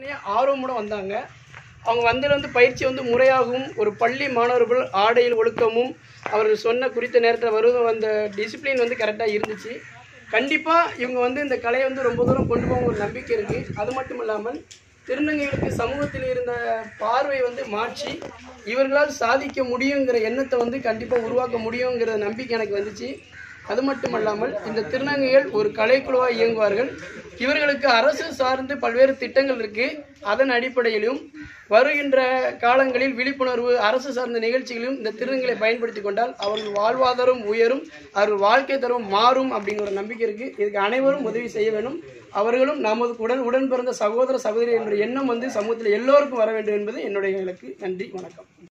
நிறைய ஆர்வமோட வந்தாங்க அவங்க வந்ததுல வந்து பயிற்சி வந்து முறையாகவும் ஒரு பள்ளி மாணவர்கள் ஆடையில் ஒழுக்கமும் அவர்கள் சொன்ன குறித்த நேரத்தில் வரும் அந்த டிசிப்ளின் வந்து கரெக்டாக இருந்துச்சு கண்டிப்பாக இவங்க வந்து இந்த கலையை வந்து ரொம்ப தூரம் கொண்டு போக ஒரு நம்பிக்கை இருக்குது அது மட்டும் இல்லாமல் திருநங்கைகளுக்கு சமூகத்தில் இருந்த பார்வை வந்து மாற்றி இவர்களால் சாதிக்க முடியுங்கிற எண்ணத்தை வந்து கண்டிப்பாக உருவாக்க முடியுங்கிற நம்பிக்கை எனக்கு வந்துச்சு அது மட்டுமல்லாமல் இந்த திருநங்கைகள் ஒரு கலைக்குழுவாக இயங்குவார்கள் இவர்களுக்கு அரசு சார்ந்து பல்வேறு திட்டங்கள் இருக்கு அதன் அடிப்படையிலும் வருகின்ற காலங்களில் விழிப்புணர்வு அரசு சார்ந்த நிகழ்ச்சிகளிலும் இந்த திருநங்கைகளை பயன்படுத்தி கொண்டால் அவர்கள் வாழ்வாதாரம் உயரும் அவர்கள் வாழ்க்கை தரம் மாறும் அப்படிங்கிற ஒரு நம்பிக்கை இருக்கு இதுக்கு அனைவரும் உதவி செய்ய வேண்டும் அவர்களும் நமது உடன் உடன் பிறந்த சகோதர சகோதரி என்ற எண்ணம் வந்து சமூகத்தில் எல்லோருக்கும் வர வேண்டும் என்பது என்னுடைய இலக்கு நன்றி வணக்கம்